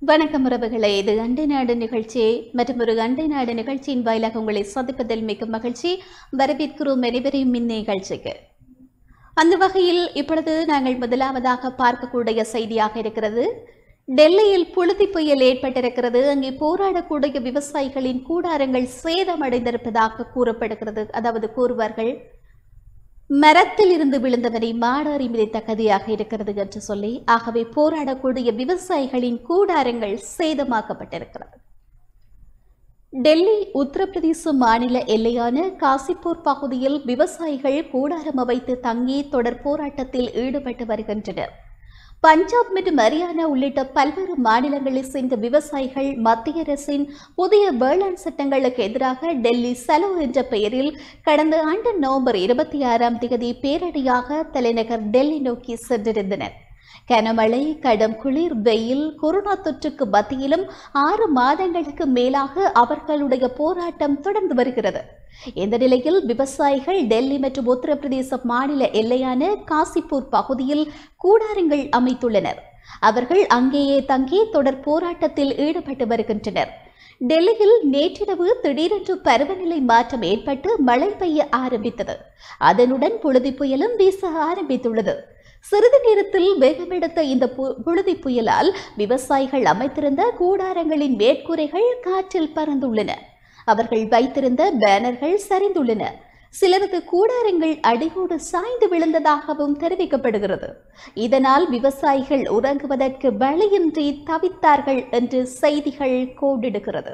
வணக்கம் உறவுகளே இது அண்டை நாடு நிகழ்ச்சி மற்றும் ஒரு அண்டை நாடு நிகழ்ச்சியின் வாயிலாக உங்களை சந்திப்பதில் மிக்க மகிழ்ச்சி வரவேற்கிறோம் அனைவரையும் இந்நிகழ்ச்சிக்கு அந்த வகையில் இப்பொழுது நாங்கள் முதலாவதாக பார்க்கக்கூடிய செய்தியாக இருக்கிறது டெல்லியில் புழுதி புயல் ஏற்பட்டிருக்கிறது அங்கே போராடக்கூடிய விவசாயிகளின் கூடாரங்கள் சேதமடைந்திருப்பதாக கூறப்படுகிறது அதாவது கூறுவார்கள் மரத்தில் இருந்து விழுந்தவரை மாடாரி மிதித்த கதையாக இருக்கிறது என்று சொல்லி ஆகவே போராடக்கூடிய விவசாயிகளின் கூடாரங்கள் சேதமாக்கப்பட்டிருக்கிறது டெல்லி உத்தரப்பிரதேச மாநில எல்லையான காசிப்பூர் பகுதியில் விவசாயிகள் கூடாரம் அமைத்து தங்கி தொடர் போராட்டத்தில் ஈடுபட்டு வருகின்றனர் பஞ்சாப் மற்றும் ஹரியானா உள்ளிட்ட பல்வேறு மாநிலங்களைச் சேர்ந்த விவசாயிகள் மத்திய அரசின் புதிய வேளாண் சட்டங்களுக்கு எதிராக டெல்லி செலவு என்ற பெயரில் கடந்த ஆண்டு நவம்பர் இருபத்தி ஆறாம் தேதி பேரடியாக தலைநகர் டெல்லி நோக்கி சென்றிருந்தனர் கனமழை கடும் குளிர் வெயில் கொரோனா தொற்றுக்கு மத்தியிலும் ஆறு மாதங்களுக்கு மேலாக அவர்களுடைய போராட்டம் தொடர்ந்து வருகிறது இந்த நிலையில் விவசாயிகள் டெல்லி மற்றும் உத்தரப்பிரதேச மாநில எல்லையான காசிப்பூர் பகுதியில் கூடாரங்கள் அமைத்துள்ளனர் அவர்கள் அங்கேயே தங்கி தொடர் போராட்டத்தில் ஈடுபட்டு வருகின்றனர் டெல்லியில் நேற்றிரவு திடீரென்று பருவநிலை மாற்றம் ஏற்பட்டு மழை பெய்ய ஆரம்பித்தது அதனுடன் புழுதி புயலும் வீச ஆரம்பித்துள்ளது சிறிது நேரத்தில் வேகமெடுத்த இந்த பு- புழுதி புயலால் விவசாயிகள் அமைத்திருந்த கூடாரங்களின் மேற்கூரைகள் காற்றில் பறந்துள்ளன அவர்கள் வைத்திருந்த பேனர்கள் சரிந்துள்ளன சிலரது கூடாரங்கள் அடியோடு சாய்ந்து விழுந்ததாகவும் தெரிவிக்கப்படுகிறது இதனால் விவசாயிகள் உறங்குவதற்கு வழியின்றி தவித்தார்கள் என்று செய்திகள் கோடிடுகிறது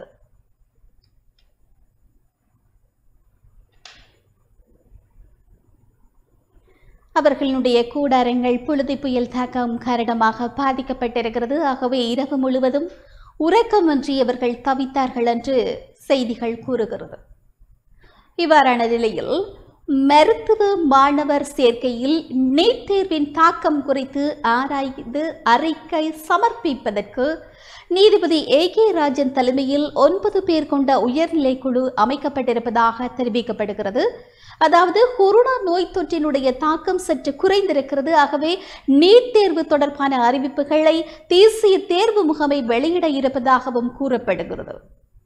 அவர்களுடைய கூடாரங்கள் புழுதி புயல் தாக்கம் காரணமாக பாதிக்கப்பட்டிருக்கிறது ஆகவே இரவு முழுவதும் உறக்கமின்றி அவர்கள் தவித்தார்கள் என்று செய்திகள் கூறுகிறது இவ்வாறான நிலையில் மருத்துவ மாணவர் சேர்க்கையில் நீட் தேர்வின் தாக்கம் குறித்து ஆராய்ந்து அறிக்கை சமர்ப்பிப்பதற்கு நீதிபதி ஏ கே ராஜன் தலைமையில் ஒன்பது பேர் கொண்ட உயர்நிலை குழு அமைக்கப்பட்டிருப்பதாக தெரிவிக்கப்படுகிறது அதாவது கொரோனா நோய் தொற்றினுடைய தாக்கம் சற்று குறைந்திருக்கிறது ஆகவே நீட் தேர்வு தொடர்பான அறிவிப்புகளை தேசிய தேர்வு முகமை வெளியிட இருப்பதாகவும் கூறப்படுகிறது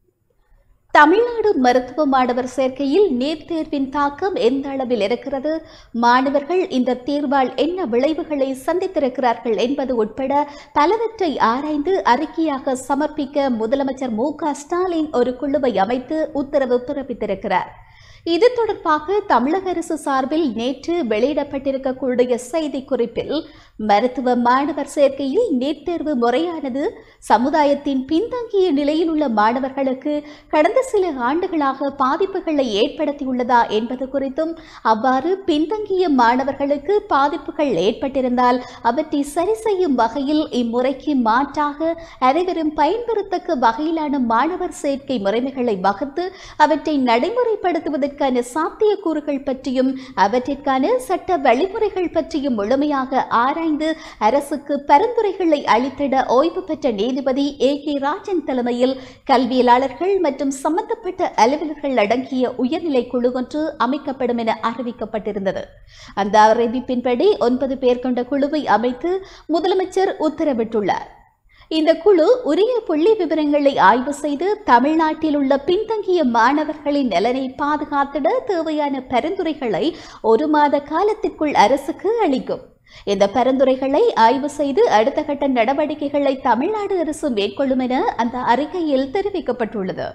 தமிழ்நாடு மருத்துவ மாணவர் சேர்க்கையில் நீட் தேர்வின் தாக்கம் எந்த அளவில் இருக்கிறது மாணவர்கள் இந்த தேர்வால் என்ன விளைவுகளை சந்தித்திருக்கிறார்கள் என்பது உட்பட பலவற்றை ஆராய்ந்து அறிக்கையாக சமர்ப்பிக்க முதலமைச்சர் மு க ஸ்டாலின் ஒரு குழுவை அமைத்து உத்தரவு பிறப்பித்திருக்கிறார் இது தொடர்பாக தமிழக அரசு சார்பில் நேற்று வெளியிடப்பட்டிருக்கக்கூடிய செய்தி குறிப்பில் மருத்துவ மாணவர் சேர்க்கையில் நீட் தேர்வு முறையானது சமுதாயத்தின் பின்தங்கிய நிலையில் உள்ள மாணவர்களுக்கு கடந்த சில ஆண்டுகளாக பாதிப்புகளை ஏற்படுத்தியுள்ளதா என்பது குறித்தும் அவ்வாறு பின்தங்கிய மாணவர்களுக்கு பாதிப்புகள் ஏற்பட்டிருந்தால் அவற்றை சரி செய்யும் வகையில் இம்முறைக்கு மாற்றாக அனைவரும் பயன்பெறத்தக்க வகையிலான மாணவர் சேர்க்கை முறைமைகளை வகுத்து அவற்றை நடைமுறைப்படுத்துவதற்கான சாத்தியக்கூறுகள் பற்றியும் அவற்றிற்கான சட்ட வழிமுறைகள் பற்றியும் முழுமையாக ஆராய்ந்து அரசுக்கு பரிந்துரைகளை அளித்திட ஓய்வு பெற்ற நீதிபதி ஏ கே ராஜன் தலைமையில் கல்வியலாளர்கள் மற்றும் சம்பந்தப்பட்ட அலுவலர்கள் அடங்கிய உயர்நிலை குழு ஒன்று அமைக்கப்படும் என அறிவிக்கப்பட்டிருந்தது அந்த அறிவிப்பின்படி ஒன்பது பேர் கொண்ட குழுவை அமைத்து முதலமைச்சர் உத்தரவிட்டுள்ளார் இந்த குழு உரிய புள்ளி விவரங்களை ஆய்வு செய்து தமிழ்நாட்டில் உள்ள பின்தங்கிய மாணவர்களின் நலனை பாதுகாத்திட தேவையான பரிந்துரைகளை ஒரு மாத காலத்திற்குள் அரசுக்கு அளிக்கும் இந்த பரிந்துரைகளை ஆய்வு செய்து அடுத்த கட்ட நடவடிக்கைகளை தமிழ்நாடு அரசு மேற்கொள்ளும் என அந்த அறிக்கையில் தெரிவிக்கப்பட்டுள்ளது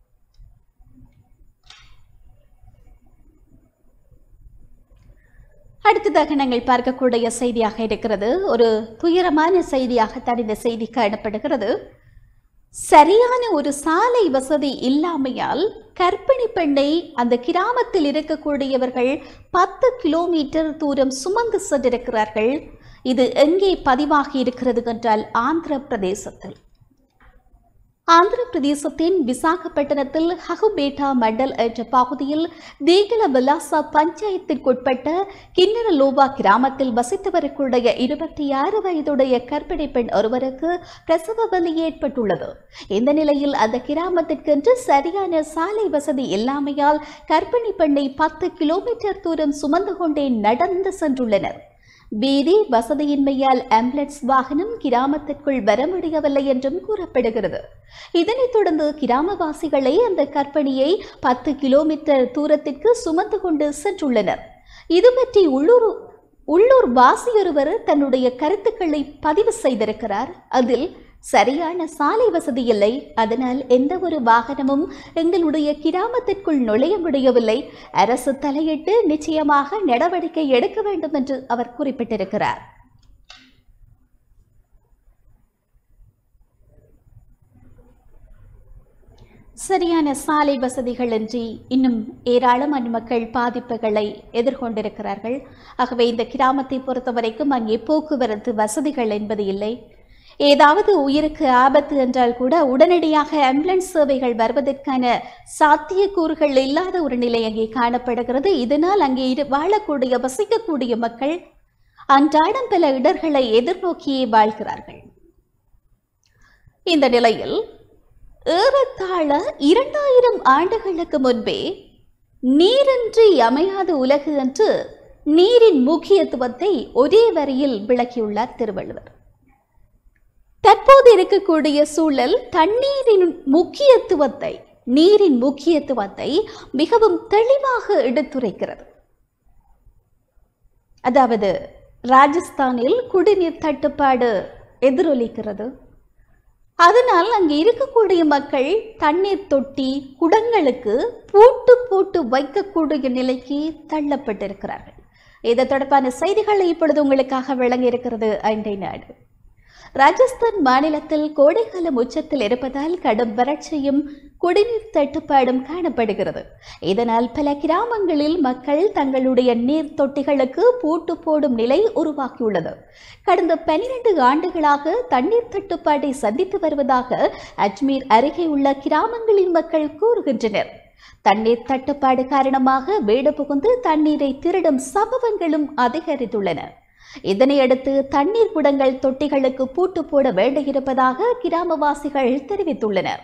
அடுத்ததாக நாங்கள் பார்க்கக்கூடிய செய்தியாக இருக்கிறது ஒரு துயரமான செய்தியாகத்தான் இந்த செய்தி காணப்படுகிறது சரியான ஒரு சாலை வசதி இல்லாமையால் கர்ப்பிணி பெண்ணை அந்த கிராமத்தில் இருக்கக்கூடியவர்கள் பத்து கிலோமீட்டர் தூரம் சுமந்து சென்றிருக்கிறார்கள் இது எங்கே பதிவாகி இருக்கிறது என்றால் ஆந்திர பிரதேசத்தில் ஆந்திர பிரதேசத்தின் விசாகப்பட்டினத்தில் ஹகுபேட்டா மண்டல் என்ற பகுதியில் தேகல விலாசா பஞ்சாயத்திற்குட்பட்ட கிண்ணரலோபா கிராமத்தில் வசித்து வரக்கூடிய இருபத்தி ஆறு வயதுடைய கர்ப்பிணி பெண் ஒருவருக்கு பிரசவ வலி ஏற்பட்டுள்ளது இந்த நிலையில் அந்த கிராமத்திற்கென்று சரியான சாலை வசதி இல்லாமையால் கர்ப்பிணி பெண்ணை பத்து கிலோமீட்டர் தூரம் சுமந்து கொண்டே நடந்து சென்றுள்ளனர் வீதி வசதியின்மையால் ஆம்புலன்ஸ் வாகனம் கிராமத்திற்குள் வர முடியவில்லை என்றும் கூறப்படுகிறது இதனைத் தொடர்ந்து கிராமவாசிகளை அந்த கற்பணியை பத்து கிலோமீட்டர் தூரத்திற்கு சுமந்து கொண்டு சென்றுள்ளனர் இது பற்றி உள்ளூர் உள்ளூர் வாசியொருவர் தன்னுடைய கருத்துக்களை பதிவு செய்திருக்கிறார் அதில் சரியான சாலை வசதி இல்லை அதனால் எந்த ஒரு வாகனமும் எங்களுடைய கிராமத்திற்குள் நுழைய முடியவில்லை அரசு தலையிட்டு நிச்சயமாக நடவடிக்கை எடுக்க வேண்டும் என்று அவர் குறிப்பிட்டிருக்கிறார் சரியான சாலை வசதிகளின்றி இன்னும் ஏராளமான மக்கள் பாதிப்புகளை எதிர்கொண்டிருக்கிறார்கள் ஆகவே இந்த கிராமத்தை பொறுத்தவரைக்கும் அங்கே போக்குவரத்து வசதிகள் என்பது இல்லை ஏதாவது உயிருக்கு ஆபத்து என்றால் கூட உடனடியாக ஆம்புலன்ஸ் சேவைகள் வருவதற்கான சாத்தியக்கூறுகள் இல்லாத ஒரு நிலை அங்கே காணப்படுகிறது இதனால் அங்கே இரு- வாழக்கூடிய வசிக்கக்கூடிய மக்கள் அன்றாடம் பல இடர்களை எதிர்நோக்கியே வாழ்கிறார்கள் இந்த நிலையில் ஏறத்தாழ இரண்டாயிரம் ஆண்டுகளுக்கு முன்பே நீரின்றி அமையாத உலகு என்று நீரின் முக்கியத்துவத்தை ஒரே வரியில் விளக்கியுள்ளார் திருவள்ளுவர் தற்போது இருக்கக்கூடிய சூழல் தண்ணீரின் முக்கியத்துவத்தை நீரின் முக்கியத்துவத்தை மிகவும் தெளிவாக எடுத்துரைக்கிறது அதாவது ராஜஸ்தானில் குடிநீர் தட்டுப்பாடு எதிரொலிக்கிறது அதனால் அங்கே இருக்கக்கூடிய மக்கள் தண்ணீர் தொட்டி குடங்களுக்கு பூட்டு போட்டு வைக்கக்கூடிய நிலைக்கு தள்ளப்பட்டிருக்கிறார்கள் இது தொடர்பான செய்திகளை இப்பொழுது உங்களுக்காக வழங்க இருக்கிறது அண்டை நாடு ராஜஸ்தான் மாநிலத்தில் கோடைக்காலம் உச்சத்தில் இருப்பதால் கடும் வறட்சியும் குடிநீர் தட்டுப்பாடும் காணப்படுகிறது இதனால் பல கிராமங்களில் மக்கள் தங்களுடைய நீர் தொட்டிகளுக்கு பூட்டு போடும் நிலை உருவாகியுள்ளது கடந்த பனிரெண்டு ஆண்டுகளாக தண்ணீர் தட்டுப்பாட்டை சந்தித்து வருவதாக அஜ்மீர் அருகே உள்ள கிராமங்களின் மக்கள் கூறுகின்றனர் தண்ணீர் தட்டுப்பாடு காரணமாக வீடு புகுந்து தண்ணீரை திருடும் சம்பவங்களும் அதிகரித்துள்ளன இதனையடுத்து தண்ணீர் குடங்கள் தொட்டிகளுக்கு பூட்டு போட வேண்டியிருப்பதாக கிராமவாசிகள் தெரிவித்துள்ளனர்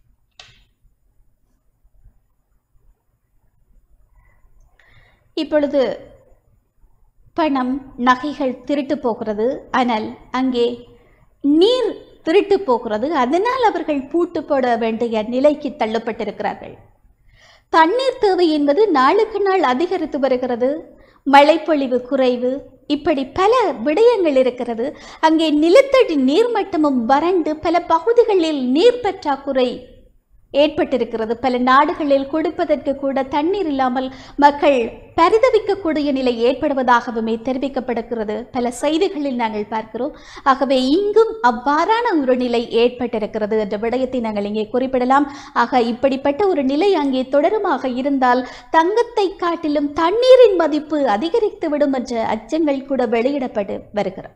இப்பொழுது பணம் நகைகள் திருட்டு போகிறது ஆனால் அங்கே நீர் திருட்டு போகிறது அதனால் அவர்கள் பூட்டு போட வேண்டிய நிலைக்கு தள்ளப்பட்டிருக்கிறார்கள் தண்ணீர் தேவை என்பது நாளுக்கு நாள் அதிகரித்து வருகிறது மழைப்பொழிவு குறைவு இப்படி பல விடயங்கள் இருக்கிறது அங்கே நிலத்தடி நீர்மட்டமும் வறண்டு பல பகுதிகளில் நீர் பற்றாக்குறை ஏற்பட்டிருக்கிறது பல நாடுகளில் குடிப்பதற்கு கூட தண்ணீர் இல்லாமல் மக்கள் பரிதவிக்கக்கூடிய நிலை ஏற்படுவதாகவுமே தெரிவிக்கப்படுகிறது பல செய்திகளில் நாங்கள் பார்க்கிறோம் ஆகவே இங்கும் அவ்வாறான ஒரு நிலை ஏற்பட்டிருக்கிறது என்ற விடயத்தை நாங்கள் இங்கே குறிப்பிடலாம் ஆக இப்படிப்பட்ட ஒரு நிலை அங்கே தொடருமாக இருந்தால் தங்கத்தை காட்டிலும் தண்ணீரின் மதிப்பு அதிகரித்துவிடும் என்ற அச்சங்கள் கூட வெளியிடப்பட்டு வருகிறது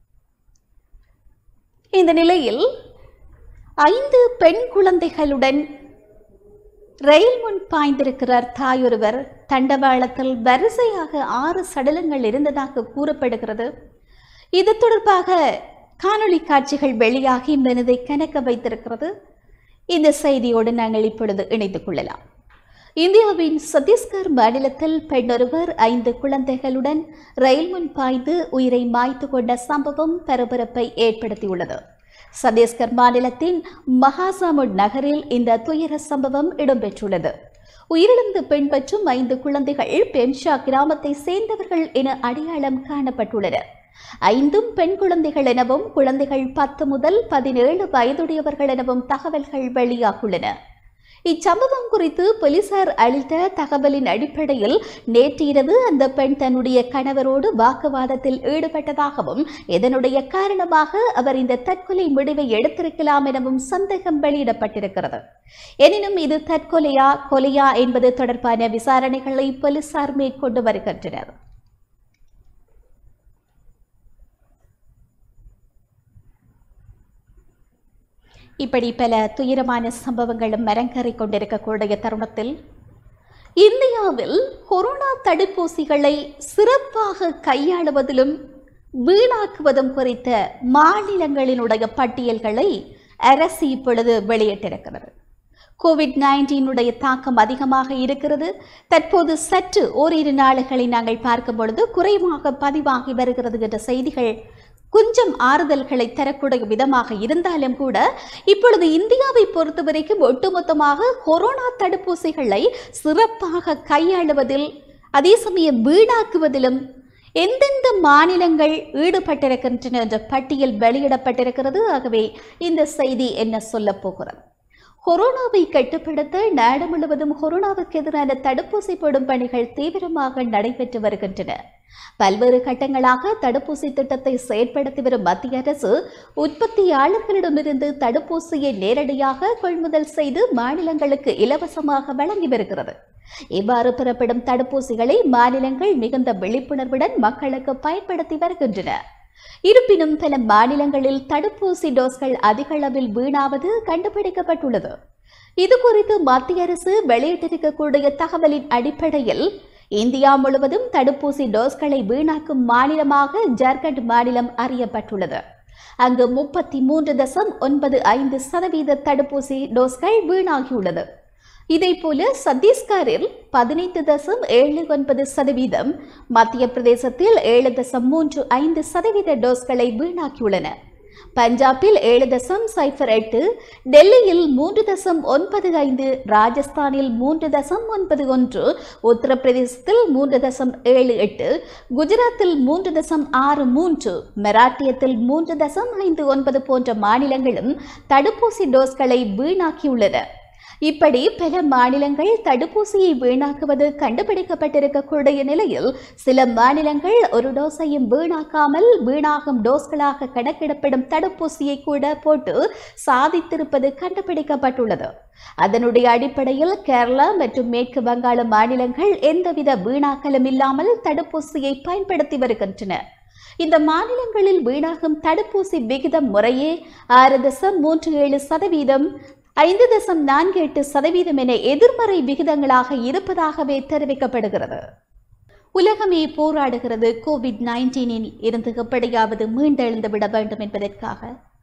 இந்த நிலையில் ஐந்து பெண் குழந்தைகளுடன் ரயில் முன் பாய்ந்திருக்கிறார் தாயொருவர் தண்டவாளத்தில் வரிசையாக ஆறு சடலங்கள் இருந்ததாக கூறப்படுகிறது இது தொடர்பாக காணொளி காட்சிகள் வெளியாகி மனதை கணக்க வைத்திருக்கிறது இந்த செய்தியோடு நாங்கள் இப்பொழுது இணைந்து கொள்ளலாம் இந்தியாவின் சத்தீஸ்கர் மாநிலத்தில் பெண்ணொருவர் ஐந்து குழந்தைகளுடன் ரயில் முன் பாய்ந்து உயிரை மாய்த்து கொண்ட சம்பவம் பரபரப்பை ஏற்படுத்தியுள்ளது சத்தீஸ்கர் மாநிலத்தின் மகாசாமுட் நகரில் இந்த துயர சம்பவம் இடம்பெற்றுள்ளது உயிரிழந்த பெண் மற்றும் ஐந்து குழந்தைகள் பெம்ஷா கிராமத்தை சேர்ந்தவர்கள் என அடையாளம் காணப்பட்டுள்ளனர் ஐந்தும் பெண் குழந்தைகள் எனவும் குழந்தைகள் பத்து முதல் பதினேழு வயதுடையவர்கள் எனவும் தகவல்கள் வெளியாகியுள்ளன இச்சம்பவம் குறித்து போலீசார் அளித்த தகவலின் அடிப்படையில் நேற்று இரவு அந்த பெண் தன்னுடைய கணவரோடு வாக்குவாதத்தில் ஈடுபட்டதாகவும் இதனுடைய காரணமாக அவர் இந்த தற்கொலை முடிவை எடுத்திருக்கலாம் எனவும் சந்தேகம் வெளியிடப்பட்டிருக்கிறது எனினும் இது தற்கொலையா கொலையா என்பது தொடர்பான விசாரணைகளை போலீசார் மேற்கொண்டு வருகின்றனர் இப்படி பல துயரமான சம்பவங்களும் மரங்கேறிக் கொண்டிருக்கக்கூடிய தருணத்தில் இந்தியாவில் கொரோனா தடுப்பூசிகளை சிறப்பாக கையாளுவதிலும் வீணாக்குவதும் குறித்த மாநிலங்களினுடைய பட்டியல்களை அரசு இப்பொழுது வெளியிட்டிருக்கிறது கோவிட் நைன்டீனுடைய தாக்கம் அதிகமாக இருக்கிறது தற்போது சற்று ஓரிரு நாடுகளை நாங்கள் பார்க்கும் பொழுது குறைவாக பதிவாகி வருகிறது என்ற செய்திகள் கொஞ்சம் ஆறுதல்களை தரக்கூடிய விதமாக இருந்தாலும் கூட இப்பொழுது இந்தியாவை பொறுத்தவரைக்கும் ஒட்டுமொத்தமாக கொரோனா தடுப்பூசிகளை சிறப்பாக கையாளுவதில் அதே சமயம் வீணாக்குவதிலும் எந்தெந்த மாநிலங்கள் ஈடுபட்டிருக்கின்றன என்ற பட்டியல் வெளியிடப்பட்டிருக்கிறது ஆகவே இந்த செய்தி என்ன சொல்லப் போகிறது கொரோனாவை கட்டுப்படுத்த நாடு முழுவதும் கொரோனாவுக்கு எதிரான தடுப்பூசி போடும் பணிகள் தீவிரமாக நடைபெற்று வருகின்றன பல்வேறு கட்டங்களாக தடுப்பூசி திட்டத்தை செயற்படுத்தி வரும் மத்திய அரசு உற்பத்தியாளர்களிடமிருந்து தடுப்பூசியை நேரடியாக கொள்முதல் செய்து மாநிலங்களுக்கு இலவசமாக வழங்கி வருகிறது இவ்வாறு பெறப்படும் தடுப்பூசிகளை மாநிலங்கள் மிகுந்த விழிப்புணர்வுடன் மக்களுக்கு பயன்படுத்தி வருகின்றன இருப்பினும் பல மாநிலங்களில் தடுப்பூசி டோஸ்கள் அதிக அளவில் வீணாவது கண்டுபிடிக்கப்பட்டுள்ளது இது குறித்து மத்திய அரசு வெளியிட்டிருக்கக்கூடிய தகவலின் அடிப்படையில் இந்தியா முழுவதும் தடுப்பூசி டோஸ்களை வீணாக்கும் மாநிலமாக ஜார்க்கண்ட் மாநிலம் அறியப்பட்டுள்ளது அங்கு முப்பத்தி மூன்று தசம் ஒன்பது ஐந்து சதவீத தடுப்பூசி டோஸ்கள் வீணாகியுள்ளது இதேபோல சத்தீஸ்கரில் பதினைந்து தசம் ஏழு ஒன்பது சதவீதம் மத்திய பிரதேசத்தில் ஏழு தசம் மூன்று ஐந்து சதவீத டோஸ்களை வீணாக்கியுள்ளன பஞ்சாபில் ஏழு தசம் சைஃபர் எட்டு டெல்லியில் மூன்று தசம் ஒன்பது ஐந்து ராஜஸ்தானில் மூன்று தசம் ஒன்பது ஒன்று உத்தரப்பிரதேசத்தில் மூன்று தசம் ஏழு எட்டு குஜராத்தில் மூன்று தசம் ஆறு மூன்று மராட்டியத்தில் மூன்று தசம் ஐந்து ஒன்பது போன்ற மாநிலங்களும் தடுப்பூசி டோஸ்களை வீணாக்கியுள்ளன இப்படி பல மாநிலங்கள் தடுப்பூசியை வீணாக்குவது கண்டுபிடிக்கப்பட்டிருக்கக்கூடிய நிலையில் சில மாநிலங்கள் ஒரு டோஸையும் வீணாக்காமல் வீணாகும் டோஸ்களாக கணக்கிடப்படும் தடுப்பூசியை கூட போட்டு சாதித்திருப்பது கண்டுபிடிக்கப்பட்டுள்ளது அதனுடைய அடிப்படையில் கேரளா மற்றும் மேற்கு வங்காள மாநிலங்கள் எந்தவித வீணாக்கலும் இல்லாமல் தடுப்பூசியை பயன்படுத்தி வருகின்றன இந்த மாநிலங்களில் வீணாகும் தடுப்பூசி விகிதம் முறையே ஆறு தசம் மூன்று ஏழு சதவீதம் ஐந்து தசம் நான்கு எட்டு சதவீதம் என எதிர்மறை விகிதங்களாக இருப்பதாகவே தெரிவிக்கப்படுகிறது உலகமே போராடுகிறது கோவிட் நைன்டீனில் இருந்து எப்படியாவது மீண்டெழுந்து விட வேண்டும் என்பதற்காக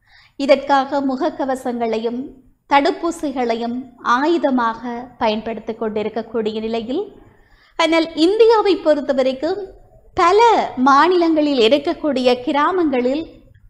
இதற்காக முகக்கவசங்களையும் தடுப்பூசிகளையும் ஆயுதமாக பயன்படுத்திக் கொண்டிருக்கக்கூடிய நிலையில் ஆனால் இந்தியாவை பொறுத்தவரைக்கும் பல மாநிலங்களில் இருக்கக்கூடிய கிராமங்களில்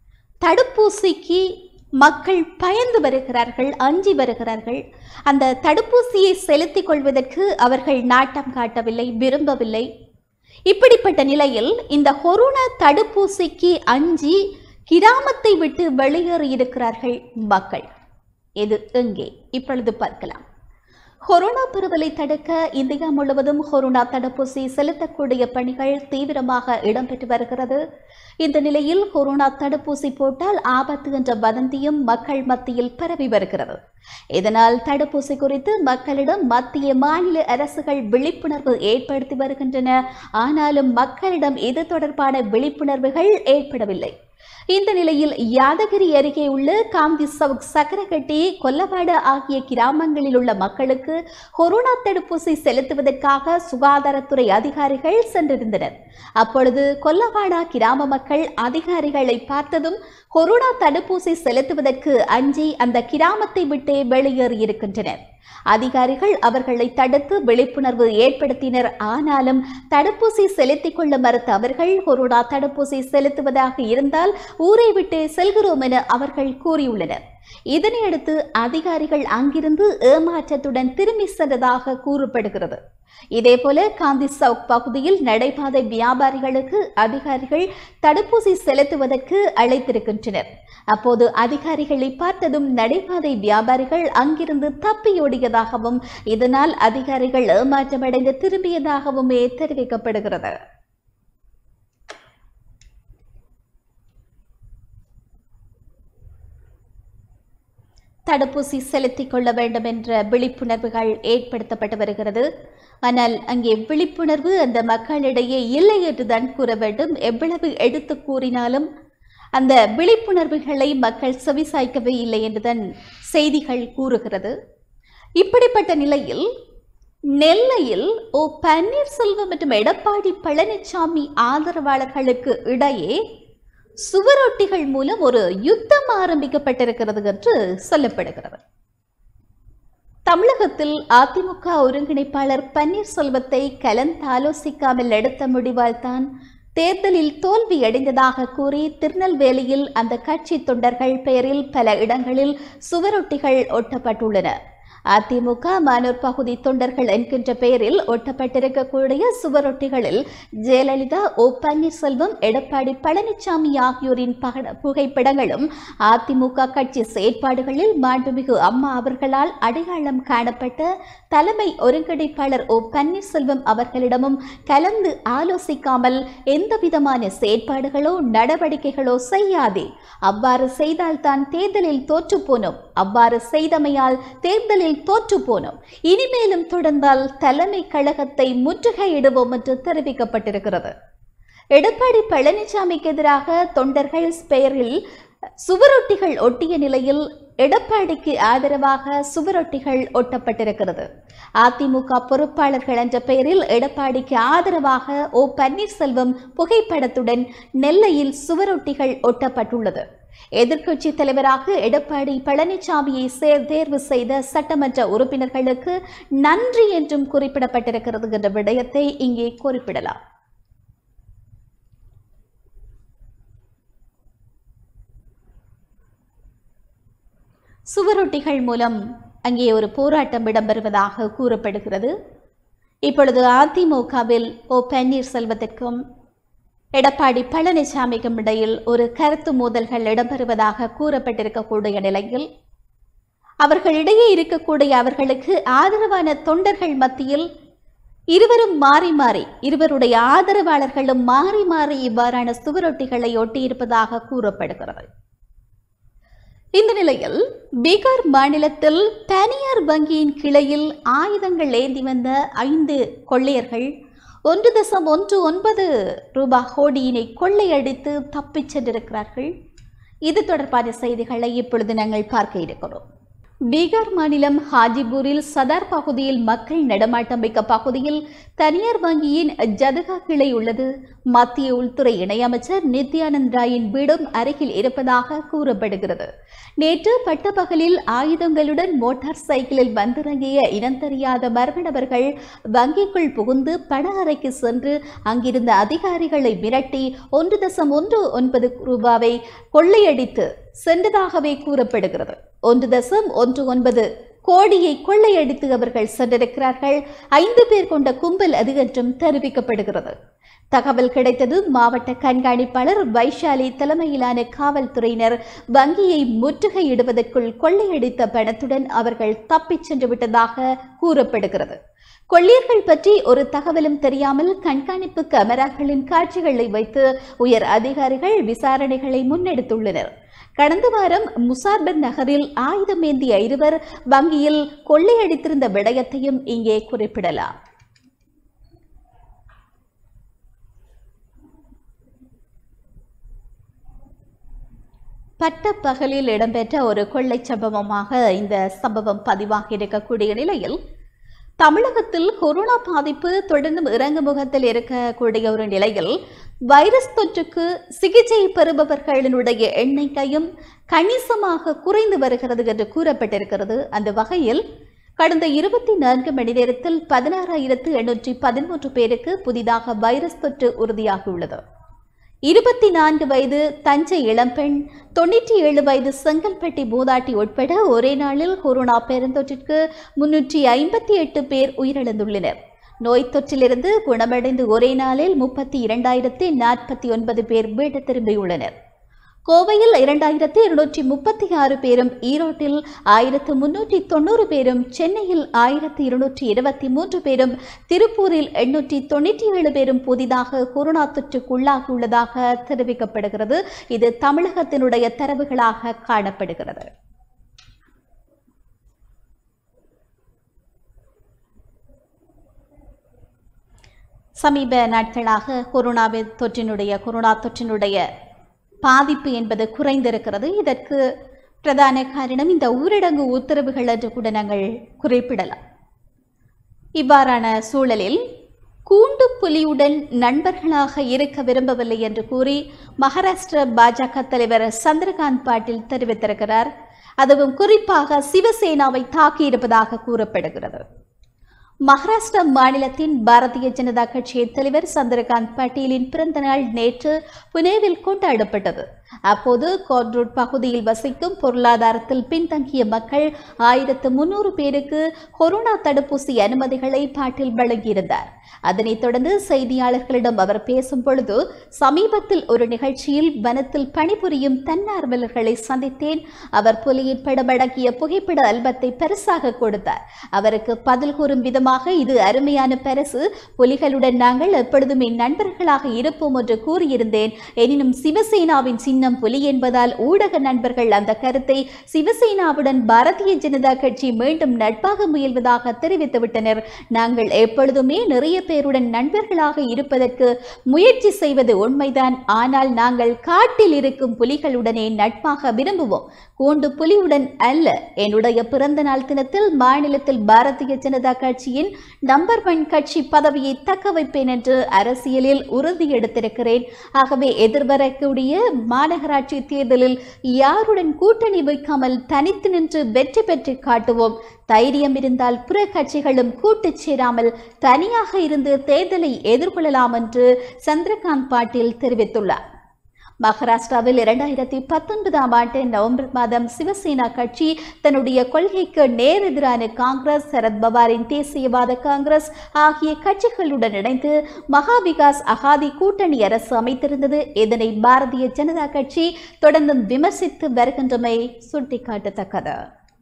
தடுப்பூசிக்கு மக்கள் பயந்து வருகிறார்கள் அஞ்சி வருகிறார்கள் அந்த தடுப்பூசியை செலுத்திக் கொள்வதற்கு அவர்கள் நாட்டம் காட்டவில்லை விரும்பவில்லை இப்படிப்பட்ட நிலையில் இந்த கொரோனா தடுப்பூசிக்கு அஞ்சி கிராமத்தை விட்டு வெளியேறி இருக்கிறார்கள் மக்கள் இது எங்கே இப்பொழுது பார்க்கலாம் கொரோனா பரவலை தடுக்க இந்தியா முழுவதும் கொரோனா தடுப்பூசி செலுத்தக்கூடிய பணிகள் தீவிரமாக இடம்பெற்று வருகிறது இந்த நிலையில் கொரோனா தடுப்பூசி போட்டால் ஆபத்து என்ற வதந்தியும் மக்கள் மத்தியில் பரவி வருகிறது இதனால் தடுப்பூசி குறித்து மக்களிடம் மத்திய மாநில அரசுகள் விழிப்புணர்வு ஏற்படுத்தி வருகின்றன ஆனாலும் மக்களிடம் இது தொடர்பான விழிப்புணர்வுகள் ஏற்படவில்லை இந்த நிலையில் யாதகிரி அருகே உள்ள காந்தி சவுக் சக்கரகட்டி கொல்லவாடு ஆகிய கிராமங்களில் உள்ள மக்களுக்கு கொரோனா தடுப்பூசி செலுத்துவதற்காக சுகாதாரத்துறை அதிகாரிகள் சென்றிருந்தனர் அப்பொழுது கொல்லவாடா கிராம மக்கள் அதிகாரிகளை பார்த்ததும் கொரோனா தடுப்பூசி செலுத்துவதற்கு அஞ்சி அந்த கிராமத்தை விட்டே வெளியேறியிருக்கின்றனர் அதிகாரிகள் அவர்களை தடுத்து விழிப்புணர்வு ஏற்படுத்தினர் ஆனாலும் தடுப்பூசி செலுத்திக் கொள்ள மறுத்த அவர்கள் கொரோனா தடுப்பூசி செலுத்துவதாக இருந்தால் ஊரை விட்டு செல்கிறோம் என அவர்கள் கூறியுள்ளனர் இதனையடுத்து அதிகாரிகள் அங்கிருந்து ஏமாற்றத்துடன் திரும்பி சென்றதாக கூறப்படுகிறது இதேபோல காந்தி சவுக் பகுதியில் நடைபாதை வியாபாரிகளுக்கு அதிகாரிகள் தடுப்பூசி செலுத்துவதற்கு அழைத்திருக்கின்றனர் அப்போது அதிகாரிகளை பார்த்ததும் நடைபாதை வியாபாரிகள் அங்கிருந்து தப்பியோடியதாகவும் இதனால் அதிகாரிகள் ஏமாற்றமடைந்து திரும்பியதாகவுமே தெரிவிக்கப்படுகிறது தடுப்பூசி செலுத்திக் கொள்ள வேண்டும் என்ற விழிப்புணர்வுகள் ஏற்படுத்தப்பட்டு வருகிறது ஆனால் அங்கே விழிப்புணர்வு அந்த மக்களிடையே இல்லை என்றுதான் கூற வேண்டும் எவ்வளவு எடுத்து கூறினாலும் அந்த விழிப்புணர்வுகளை மக்கள் செவிசாய்க்கவே இல்லை என்றுதான் செய்திகள் கூறுகிறது இப்படிப்பட்ட நிலையில் நெல்லையில் ஓ பன்னீர்செல்வம் மற்றும் எடப்பாடி பழனிசாமி ஆதரவாளர்களுக்கு இடையே சுவரொட்டிகள் மூலம் ஒரு யுத்தம் ஆரம்பிக்கப்பட்டிருக்கிறது என்று சொல்லப்படுகிறது தமிழகத்தில் அதிமுக ஒருங்கிணைப்பாளர் பன்னீர்செல்வத்தை கலந்தாலோசிக்காமல் எடுத்த முடிவால் தான் தேர்தலில் தோல்வியடைந்ததாக கூறி திருநெல்வேலியில் அந்த கட்சி தொண்டர்கள் பெயரில் பல இடங்களில் சுவரொட்டிகள் ஒட்டப்பட்டுள்ளன அதிமுக மானூர் பகுதி தொண்டர்கள் என்கின்ற பெயரில் ஒட்டப்பட்டிருக்கக்கூடிய சுவரொட்டிகளில் ஜெயலலிதா ஓ பன்னீர்செல்வம் எடப்பாடி பழனிசாமி ஆகியோரின் பக- புகைப்படங்களும் அதிமுக கட்சி செயற்பாடுகளில் மாண்புமிகு அம்மா அவர்களால் அடையாளம் காணப்பட்ட தலைமை ஒருங்கிணைப்பாளர் ஓ பன்னீர்செல்வம் அவர்களிடமும் கலந்து ஆலோசிக்காமல் எந்தவிதமான செயற்பாடுகளோ நடவடிக்கைகளோ செய்யாதே அவ்வாறு செய்தால்தான் தேர்தலில் தோற்றுப் போனோம் அவ்வாறு செய்தமையால் தேர்தலில் தோற்றுப் போனோம் இனிமேலும் தொடர்ந்தால் தலைமை கழகத்தை முற்றுகையிடுவோம் என்று தெரிவிக்கப்பட்டிருக்கிறது எடப்பாடி பழனிசாமிக்கு எதிராக தொண்டர்கள் பெயரில் சுவரொட்டிகள் ஒட்டிய நிலையில் எடப்பாடிக்கு ஆதரவாக சுவரொட்டிகள் ஒட்டப்பட்டிருக்கிறது அதிமுக பொறுப்பாளர்கள் என்ற பெயரில் எடப்பாடிக்கு ஆதரவாக ஓ பன்னீர்செல்வம் புகைப்படத்துடன் நெல்லையில் சுவரொட்டிகள் ஒட்டப்பட்டுள்ளது எதிர்க்கட்சி தலைவராக எடப்பாடி பழனிசாமியை சே- தேர்வு செய்த சட்டமன்ற உறுப்பினர்களுக்கு நன்றி என்றும் குறிப்பிடப்பட்டிருக்கிறது என்ற விடயத்தை இங்கே குறிப்பிடலாம் சுவரொட்டிகள் மூலம் அங்கே ஒரு போராட்டம் இடம்பெறுவதாக கூறப்படுகிறது இப்பொழுது அதிமுகவில் ஓ பன்னீர்செல்வத்திற்கும் எடப்பாடி பழனிசாமிக்கும் இடையில் ஒரு கருத்து மோதல்கள் இடம்பெறுவதாக கூறப்பட்டிருக்கக்கூடிய நிலையில் அவர்களிடையே இருக்கக்கூடிய அவர்களுக்கு ஆதரவான தொண்டர்கள் மத்தியில் இருவரும் மாறி மாறி இருவருடைய ஆதரவாளர்களும் மாறி மாறி இவ்வாறான சுவரொட்டிகளை ஒட்டியிருப்பதாக கூறப்படுகிறது இந்த நிலையில் பீகார் மாநிலத்தில் தனியார் வங்கியின் கிளையில் ஆயுதங்கள் ஏந்தி வந்த ஐந்து கொள்ளையர்கள் ஒன்று தசம் ஒன்று ஒன்பது ரூபாய் கோடியினை கொள்ளையடித்து தப்பிச் சென்றிருக்கிறார்கள் இது தொடர்பான செய்திகளை இப்பொழுது நாங்கள் பார்க்க இருக்கிறோம் பீகார் மாநிலம் ஹாஜிபூரில் சதார் பகுதியில் மக்கள் நடமாட்டம் மிக்க பகுதியில் தனியார் வங்கியின் ஜதகா கிளை உள்ளது மத்திய உள்துறை இணையமைச்சர் நித்யானந்த் ராயின் வீடும் அருகில் இருப்பதாக கூறப்படுகிறது நேற்று பட்டப்பகலில் ஆயுதங்களுடன் மோட்டார் சைக்கிளில் வந்திறங்கிய இனம் தெரியாத மர்ம நபர்கள் வங்கிக்குள் புகுந்து பண அறைக்கு சென்று அங்கிருந்த அதிகாரிகளை மிரட்டி ஒன்று தசம் ஒன்று ஒன்பது ரூபாவை கொள்ளையடித்து சென்றதாகவே கூறப்படுகிறது ஒன்று தசம் ஒன்று ஒன்பது கோடியை கொள்ளையடித்து அவர்கள் சென்றிருக்கிறார்கள் ஐந்து பேர் கொண்ட கும்பல் அது என்றும் தெரிவிக்கப்படுகிறது தகவல் கிடைத்தது மாவட்ட கண்காணிப்பாளர் வைஷாலி தலைமையிலான காவல்துறையினர் வங்கியை முற்றுகையிடுவதற்குள் கொள்ளையடித்த பணத்துடன் அவர்கள் தப்பிச் சென்று விட்டதாக கூறப்படுகிறது கொள்ளையர்கள் பற்றி ஒரு தகவலும் தெரியாமல் கண்காணிப்பு கேமராக்களின் காட்சிகளை வைத்து உயர் அதிகாரிகள் விசாரணைகளை முன்னெடுத்துள்ளனர் கடந்த வாரம் முசார்பர் நகரில் ஆயுதமேந்திய இருவர் வங்கியில் கொள்ளையடித்திருந்த விடயத்தையும் இங்கே குறிப்பிடலாம் பட்டப்பகலில் இடம்பெற்ற ஒரு கொள்ளை சம்பவமாக இந்த சம்பவம் பதிவாகி இருக்கக்கூடிய நிலையில் தமிழகத்தில் கொரோனா பாதிப்பு தொடர்ந்தும் இறங்கு முகத்தில் இருக்கக்கூடிய ஒரு நிலையில் வைரஸ் தொற்றுக்கு சிகிச்சை பெறுபவர்களினுடைய எண்ணிக்கையும் கணிசமாக குறைந்து வருகிறது என்று கூறப்பட்டிருக்கிறது அந்த வகையில் கடந்த இருபத்தி நான்கு மணி நேரத்தில் பதினாறாயிரத்து எண்ணூற்றி பதிமூன்று பேருக்கு புதிதாக வைரஸ் தொற்று உறுதியாகியுள்ளது இருபத்தி நான்கு வயது தஞ்சை இளம்பெண் தொண்ணூற்றி ஏழு வயது செங்கல்பட்டி மூதாட்டி உட்பட ஒரே நாளில் கொரோனா பெருந்தொற்றிற்கு முன்னூற்றி ஐம்பத்தி எட்டு பேர் உயிரிழந்துள்ளனர் நோய் தொற்றிலிருந்து குணமடைந்து ஒரே நாளில் முப்பத்தி இரண்டாயிரத்தி நாற்பத்தி ஒன்பது பேர் வீடு திரும்பியுள்ளனர் கோவையில் இரண்டாயிரத்தி இருநூற்றி முப்பத்தி ஆறு பேரும் ஈரோட்டில் ஆயிரத்து முன்னூற்றி தொண்ணூறு பேரும் சென்னையில் ஆயிரத்தி இருநூற்றி இருபத்தி மூன்று பேரும் திருப்பூரில் எண்ணூற்றி தொண்ணூற்றி ஏழு பேரும் புதிதாக கொரோனா தொற்றுக்குள்ளாகியுள்ளதாக தெரிவிக்கப்படுகிறது இது தமிழகத்தினுடைய தரவுகளாக காணப்படுகிறது சமீப நாட்களாக கொரோனாவின் தொற்றினுடைய கொரோனா தொற்றினுடைய பாதிப்பு என்பது குறைந்திருக்கிறது இதற்கு பிரதான காரணம் இந்த ஊரடங்கு உத்தரவுகள் என்று கூட நாங்கள் குறிப்பிடலாம் இவ்வாறான சூழலில் கூண்டு புலியுடன் நண்பர்களாக இருக்க விரும்பவில்லை என்று கூறி மகாராஷ்டிர பாஜக தலைவர் சந்திரகாந்த் பாட்டீல் தெரிவித்திருக்கிறார் அதுவும் குறிப்பாக சிவசேனாவை தாக்கியிருப்பதாக கூறப்படுகிறது மகாராஷ்டிரா மாநிலத்தின் பாரதிய ஜனதா கட்சியின் தலைவர் சந்திரகாந்த் பட்டேலின் பிறந்த நாள் நேற்று புனேவில் கொண்டாடப்பட்டது அப்போது கோட்ரோட் பகுதியில் வசிக்கும் பொருளாதாரத்தில் பின்தங்கிய மக்கள் ஆயிரத்து முன்னூறு பேருக்கு கொரோனா தடுப்பூசி அனுமதிகளை பாட்டில் வழங்கியிருந்தார் அதனைத் தொடர்ந்து செய்தியாளர்களிடம் அவர் பேசும் பொழுது சமீபத்தில் ஒரு நிகழ்ச்சியில் வனத்தில் பணிபுரியும் தன்னார்வலர்களை சந்தித்தேன் அவர் புலியின் படமடங்கிய புகைப்பட ஆல்பத்தை பரிசாக கொடுத்தார் அவருக்கு பதில் கூறும் விதமாக இது அருமையான பரிசு புலிகளுடன் நாங்கள் எப்பொழுதுமே நண்பர்களாக இருப்போம் என்று கூறியிருந்தேன் எனினும் சிவசேனாவின் சின்னம் புலி என்பதால் ஊடக நண்பர்கள் அந்த கருத்தை சிவசேனாவுடன் பாரதிய ஜனதா கட்சி மீண்டும் நட்பாக முயல்வதாக தெரிவித்துவிட்டனர் நாங்கள் எப்பொழுதுமே நிறைய பேருடன் நண்பர்களாக இருப்பதற்கு முயற்சி செய்வது உண்மைதான் ஆனால் நாங்கள் காட்டில் இருக்கும் புலிகளுடனே நட்பாக விரும்புவோம் கூண்டு புலியுடன் அல்ல என்னுடைய பிறந்த நாள் தினத்தில் மாநிலத்தில் பாரதிய ஜனதா கட்சியின் நம்பர் ஒன் கட்சி பதவியை தக்க வைப்பேன் என்று அரசியலில் உறுதி எடுத்திருக்கிறேன் ஆகவே எதிர்வரக்கூடிய மாநகராட்சி தேர்தலில் யாருடன் கூட்டணி வைக்காமல் தனித்து நின்று வெற்றி பெற்று காட்டுவோம் தைரியம் இருந்தால் பிற கட்சிகளும் கூட்டுச் சேராமல் தனியாக இருந்து தேர்தலை எதிர்கொள்ளலாம் என்று சந்திரகாந்த் பாட்டீல் தெரிவித்துள்ளார் மகாராஷ்டிராவில் இரண்டாயிரத்தி பத்தொன்பதாம் ஆண்டு நவம்பர் மாதம் சிவசேனா கட்சி தன்னுடைய கொள்கைக்கு நேரெதிரான காங்கிரஸ் சரத் பவாரின் தேசியவாத காங்கிரஸ் ஆகிய கட்சிகளுடன் இணைந்து மகா விகாஸ் அகாதி கூட்டணி அரசு அமைத்திருந்தது இதனை பாரதிய ஜனதா கட்சி தொடர்ந்தும் விமர்சித்து வருகின்றமை சுட்டிக்காட்டத்தக்கது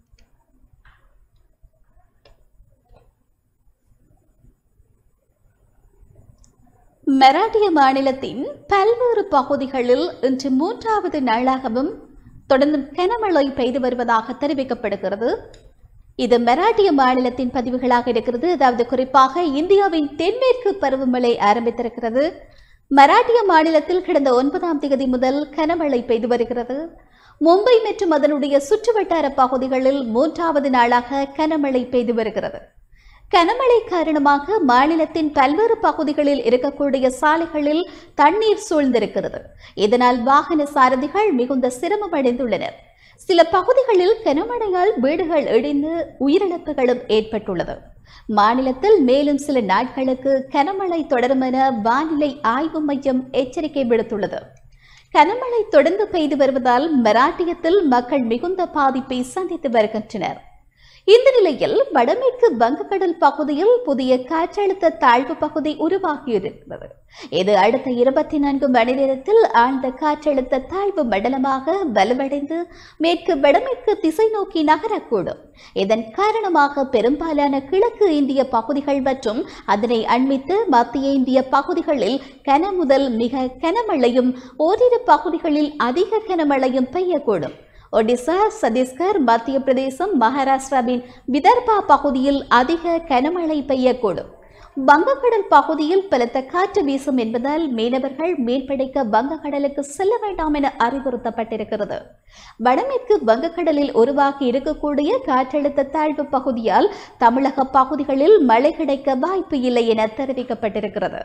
மராட்டிய மாநிலத்தின் பல்வேறு பகுதிகளில் இன்று மூன்றாவது நாளாகவும் தொடர்ந்தும் கனமழை பெய்து வருவதாக தெரிவிக்கப்படுகிறது இது மராட்டிய மாநிலத்தின் பதிவுகளாக இருக்கிறது அதாவது குறிப்பாக இந்தியாவின் தென்மேற்கு பருவமழை ஆரம்பித்திருக்கிறது மராட்டிய மாநிலத்தில் கடந்த ஒன்பதாம் தேதி முதல் கனமழை பெய்து வருகிறது மும்பை மற்றும் அதனுடைய சுற்றுவட்டார பகுதிகளில் மூன்றாவது நாளாக கனமழை பெய்து வருகிறது கனமழை காரணமாக மாநிலத்தின் பல்வேறு பகுதிகளில் இருக்கக்கூடிய சாலைகளில் தண்ணீர் சூழ்ந்திருக்கிறது இதனால் வாகன சாரதிகள் மிகுந்த சிரமம் அடைந்துள்ளனர் சில பகுதிகளில் கனமழையால் வீடுகள் இடிந்து உயிரிழப்புகளும் ஏற்பட்டுள்ளது மாநிலத்தில் மேலும் சில நாட்களுக்கு கனமழை தொடரும் என வானிலை ஆய்வு மையம் எச்சரிக்கை விடுத்துள்ளது கனமழை தொடர்ந்து பெய்து வருவதால் மராட்டியத்தில் மக்கள் மிகுந்த பாதிப்பை சந்தித்து வருகின்றனர் இந்த நிலையில் வடமேற்கு வங்கக்கடல் பகுதியில் புதிய காற்றழுத்த தாழ்வு பகுதி உருவாகியிருக்கிறது இது அடுத்த இருபத்தி நான்கு மணி நேரத்தில் ஆழ்ந்த காற்றழுத்த தாழ்வு மண்டலமாக வலுவடைந்து மேற்கு வடமேற்கு திசை நோக்கி நகரக்கூடும் இதன் காரணமாக பெரும்பாலான கிழக்கு இந்திய பகுதிகள் மற்றும் அதனை அண்மித்து மத்திய இந்திய பகுதிகளில் கன முதல் மிக கனமழையும் ஓரிரு பகுதிகளில் அதிக கனமழையும் பெய்யக்கூடும் ஒடிசா சத்தீஸ்கர் மத்திய பிரதேசம் மகாராஷ்டிராவின் விதர்பா பகுதியில் அதிக கனமழை பெய்யக்கூடும் வங்கக்கடல் பகுதியில் பலத்த காற்று வீசும் என்பதால் மீனவர்கள் மீன்பிடிக்க வங்கக்கடலுக்கு செல்ல வேண்டாம் என அறிவுறுத்தப்பட்டிருக்கிறது வடமேற்கு வங்கக்கடலில் உருவாகி இருக்கக்கூடிய காற்றழுத்த தாழ்வு பகுதியால் தமிழக பகுதிகளில் மழை கிடைக்க வாய்ப்பு இல்லை என தெரிவிக்கப்பட்டிருக்கிறது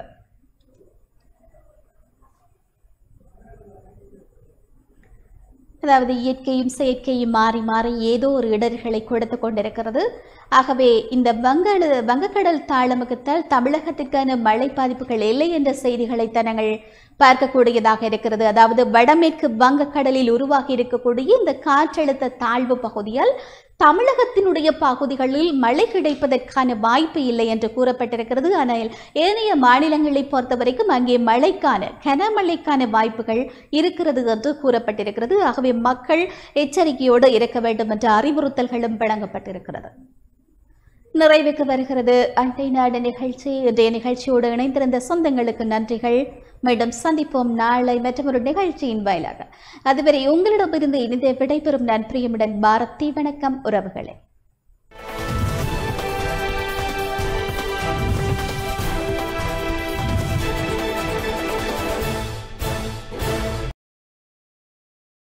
அதாவது இயற்கையும் செயற்கையும் மாறி மாறி ஏதோ ஒரு இடர்களை கொடுத்து கொண்டிருக்கிறது ஆகவே இந்த வங்காள வங்கக்கடல் தாளமுகத்தால் தமிழகத்துக்கான மழை பாதிப்புகள் இல்லை என்ற செய்திகளை நாங்கள் பார்க்கக்கூடியதாக இருக்கிறது அதாவது வடமேற்கு வங்கக்கடலில் உருவாகி இருக்கக்கூடிய இந்த காற்றழுத்த தாழ்வு பகுதியால் தமிழகத்தினுடைய பகுதிகளில் மழை கிடைப்பதற்கான வாய்ப்பு இல்லை என்று கூறப்பட்டிருக்கிறது ஆனால் ஏனைய மாநிலங்களை பொறுத்தவரைக்கும் அங்கே மழைக்கான கனமழைக்கான வாய்ப்புகள் இருக்கிறது என்று கூறப்பட்டிருக்கிறது ஆகவே மக்கள் எச்சரிக்கையோடு இருக்க வேண்டும் என்ற அறிவுறுத்தல்களும் வழங்கப்பட்டிருக்கிறது நிறைவுக்கு வருகிறது அண்டை நாடு நிகழ்ச்சி இன்றைய நிகழ்ச்சியோடு இணைந்திருந்த சொந்தங்களுக்கு நன்றிகள் மீண்டும் சந்திப்போம் நாளை மற்றொரு நிகழ்ச்சியின் வாயிலாக அதுவரை உங்களிடமிருந்து இணைந்த விடைபெறும் நன்றியுடன் பாரதி வணக்கம் உறவுகளே